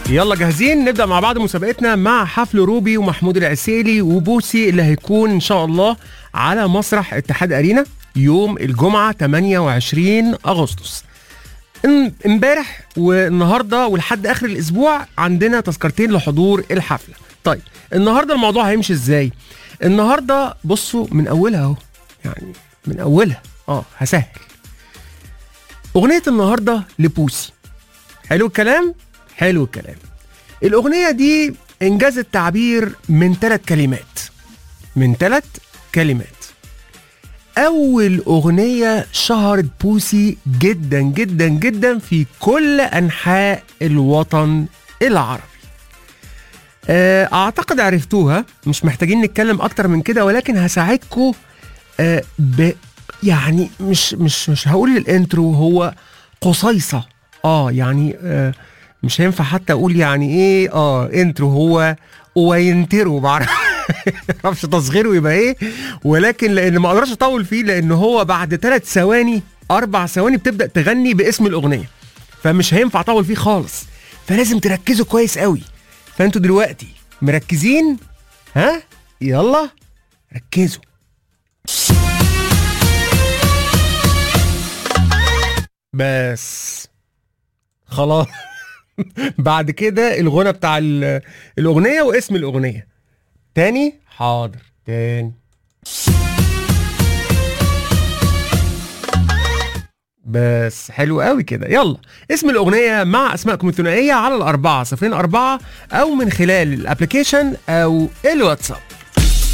يلا جاهزين نبدا مع بعض مسابقتنا مع حفل روبي ومحمود العسيلي وبوسي اللي هيكون ان شاء الله على مسرح اتحاد ارينا يوم الجمعه 28 اغسطس ام- امبارح والنهارده ولحد اخر الاسبوع عندنا تذكرتين لحضور الحفله طيب النهارده الموضوع هيمشي ازاي النهارده بصوا من اولها اهو يعني من اولها اه هسهل اغنيه النهارده لبوسي حلو الكلام حلو الكلام الأغنية دي إنجاز التعبير من ثلاث كلمات من ثلاث كلمات أول أغنية شهرت بوسي جدا جدا جدا في كل أنحاء الوطن العربي آه، أعتقد عرفتوها مش محتاجين نتكلم أكتر من كده ولكن هساعدكم آه، ب يعني مش مش مش هقول الانترو هو قصيصة اه يعني آه مش هينفع حتى اقول يعني ايه اه انترو هو وينترو معرفش معرفش تصغيره يبقى ايه ولكن لان ما اقدرش اطول فيه لان هو بعد ثلاث ثواني اربع ثواني بتبدا تغني باسم الاغنيه فمش هينفع اطول فيه خالص فلازم تركزوا كويس قوي فانتوا دلوقتي مركزين ها يلا ركزوا بس خلاص بعد كده الغنى بتاع ال- الاغنيه واسم الاغنيه تاني حاضر تاني بس حلو قوي كده يلا اسم الاغنيه مع اسمائكم الثنائيه على الاربعه صفرين اربعه او من خلال الابلكيشن او الواتساب